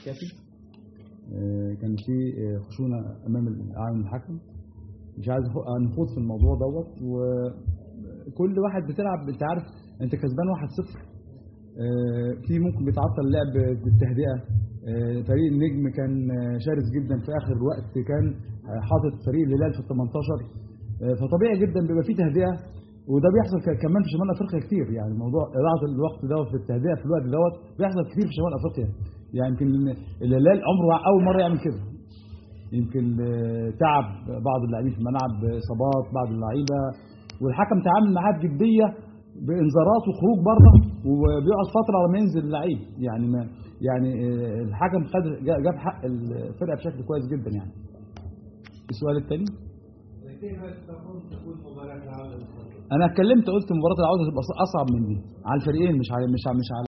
كافي آه، كان في آه، خشونه امام اعين الحكم مش عايز أخو- نخوض في الموضوع دوت وكل واحد بتلعب انت عارف انت كسبان 1-0 آه، في ممكن بيتعطل اللعب بالتهدئه آه، فريق النجم كان آه، شرس جدا في اخر وقت كان آه، حاطط فريق الهلال في ال 18 آه، فطبيعي جدا بيبقى فيه تهدئه وده بيحصل ك- كمان في شمال افريقيا كتير يعني موضوع اضاعه الوقت دوت في التهدئه في الوقت دوت بيحصل كتير في شمال افريقيا يعني يمكن الهلال عمره اول مره يعمل كده يمكن آه، تعب بعض اللاعبين في الملعب اصابات بعض اللعيبه والحكم تعامل معاه بجديه بانذارات وخروج بره وبيقعد فتره لما ينزل اللعيب يعني ما يعني آه، الحكم خد جا- جاب حق الفرقه بشكل كويس جدا يعني السؤال الثاني كيف تكون تكون مباراة العودة للفريق؟ انا اتكلمت قلت مباراه العوده تبقى اصعب من دي على الفريقين مش على مش على مش على